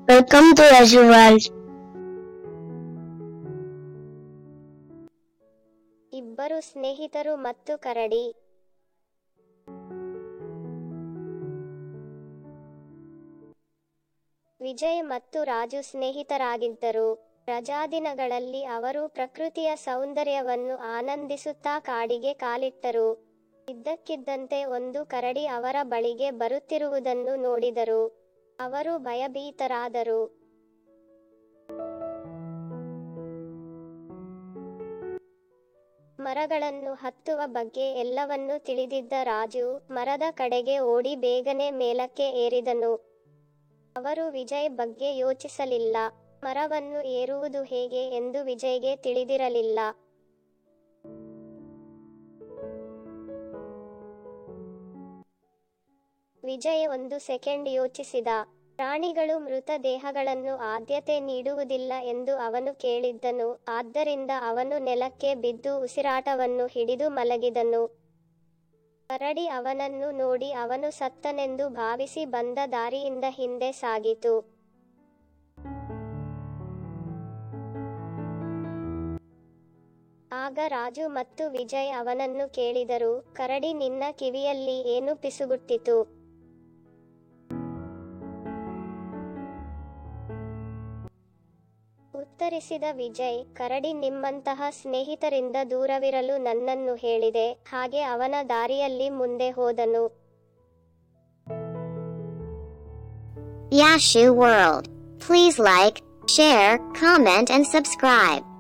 Welcome to Azure World. ಇಬ್ಬರು ಸ್ನೇಹಿತರು ಮತ್ತು ಕರಡಿ ವಿಜಯ್ ಮತ್ತು ರಾಜು ಸ್ನೇಹಿತರಾಗಿದ್ದರು ರಜಾದಿನಗಳಲ್ಲಿ ಅವರು ಪ್ರಕೃತಿಯ ಸೌಂದರ್ಯವನ್ನು ಆನಂದಿಸುತ್ತಾ ಕಾಡಿಗೆ ಕಾಲಿಟ್ಟರು ಇದ್ದಕ್ಕಿದ್ದಂತೆ ಒಂದು ಕರಡಿ ಅವರ ಬಳಿಗೆ ಬರುತ್ತಿರುವುದನ್ನು ನೋಡಿದರು ಅವರು ಭಯಭೀತರಾದರು ಮರಗಳನ್ನು ಹತ್ತುವ ಬಗ್ಗೆ ಎಲ್ಲವನ್ನೂ ತಿಳಿದಿದ್ದ ರಾಜು ಮರದ ಕಡೆಗೆ ಓಡಿ ಬೇಗನೆ ಮೇಲಕ್ಕೆ ಏರಿದನು ಅವರು ವಿಜಯ್ ಬಗ್ಗೆ ಯೋಚಿಸಲಿಲ್ಲ ಮರವನ್ನು ಏರುವುದು ಹೇಗೆ ಎಂದು ವಿಜಯ್ಗೆ ತಿಳಿದಿರಲಿಲ್ಲ ವಿಜಯ್ ಒಂದು ಸೆಕೆಂಡ್ ಯೋಚಿಸಿದ ಪ್ರಾಣಿಗಳು ಮೃತ ದೇಹಗಳನ್ನು ಆದ್ಯತೆ ನೀಡುವುದಿಲ್ಲ ಎಂದು ಅವನು ಕೇಳಿದ್ದನು ಆದ್ದರಿಂದ ಅವನು ನೆಲಕ್ಕೆ ಬಿದ್ದು ಉಸಿರಾಟವನ್ನು ಹಿಡಿದು ಮಲಗಿದನು ಕರಡಿ ಅವನನ್ನು ನೋಡಿ ಅವನು ಸತ್ತನೆಂದು ಭಾವಿಸಿ ಬಂದ ದಾರಿಯಿಂದ ಹಿಂದೆ ಸಾಗಿತು ಆಗ ರಾಜು ಮತ್ತು ವಿಜಯ್ ಅವನನ್ನು ಕೇಳಿದರು ಕರಡಿ ನಿನ್ನ ಕಿವಿಯಲ್ಲಿ ಏನು ಪಿಸುಗುಟ್ಟಿತು ಉತ್ತರಿಸಿದ ವಿಜಯ್ ಕರಡಿ ನಿಮ್ಮಂತಹ ಸ್ನೇಹಿತರಿಂದ ದೂರವಿರಲು ನನ್ನನ್ನು ಹೇಳಿದೆ ಹಾಗೆ ಅವನ ದಾರಿಯಲ್ಲಿ ಮುಂದೆ ಹೋದನು Yashu World. Please like, share, comment and subscribe.